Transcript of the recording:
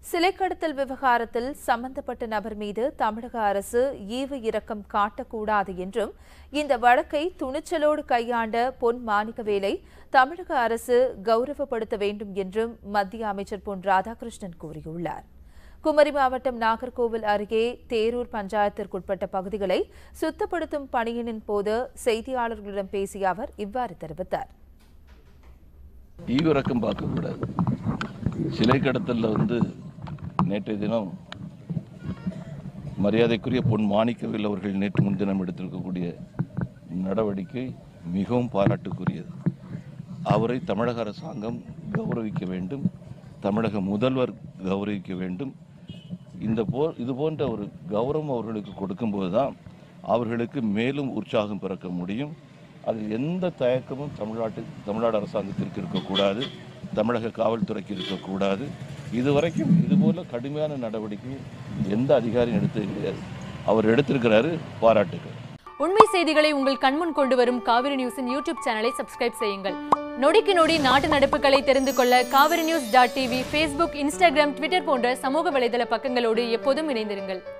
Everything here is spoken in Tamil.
சிலை கடத்தல் விவகாரத்தில் சம்பந்தப்பட்ட நபர் மீது தமிழக அரசு ஈவு இரக்கம் காட்டக்கூடாது என்றும் இந்த வழக்கை துணிச்சலோடு கையாண்ட பொன் மாணிக்கவேலை தமிழக அரசு கௌரவப்படுத்த வேண்டும் என்றும் மத்திய அமைச்சர் பொன் ராதாகிருஷ்ணன் கூறியுள்ளார் குமரி மாவட்டம் நாகர்கோவில் அருகே தேரூர் பஞ்சாயத்திற்குட்பட்ட பகுதிகளை சுத்தப்படுத்தும் பணியினின் போது செய்தியாளர்களிடம் பேசிய அவர் இவ்வாறு தெரிவித்தார் ஈவிரக்கம் பார்க்கக்கூடாது சிலை கடத்தலில் வந்து நேற்றைய தினம் மரியாதைக்குரிய பொன் மாணிக்கவில் அவர்கள் நேற்று முன்தினம் எடுத்திருக்கக்கூடிய நடவடிக்கை மிகவும் பாராட்டுக்குரியது அவரை தமிழக அரசாங்கம் கௌரவிக்க வேண்டும் தமிழக முதல்வர் கௌரவிக்க வேண்டும் இந்த போ இது போன்ற ஒரு கௌரவம் அவர்களுக்கு கொடுக்கும்போது தான் அவர்களுக்கு மேலும் உற்சாகம் பிறக்க முடியும் அதில் எந்த தயக்கமும் தமிழ்நாட்டு தமிழ்நாடு அரசாங்கத்திற்கு இருக்கக்கூடாது தமிழக காவல்துறைக்கு இருக்கக்கூடாது இதுவரைக்கும் இதுபோல கடுமையான நடவடிக்கை எந்த அதிகாரியும் எடுத்தது கிடையாது அவர் எடுத்திருக்கிறாரு பாராட்டுகள் உண்மை செய்திகளை உங்கள் கண்முன் கொண்டு வரும் காவிரி நியூஸின் யூடியூப் சேனலை சப்ஸ்கிரைப் செய்யுங்கள் நொடிக்கு நொடி நாட்டு நடப்புகளை தெரிந்து கொள்ள Kaveri news dot TV Facebook Instagram Twitter போன்ற சமூக வலைதள பக்கங்களோடு எப்போதும் இணைந்திருங்கள்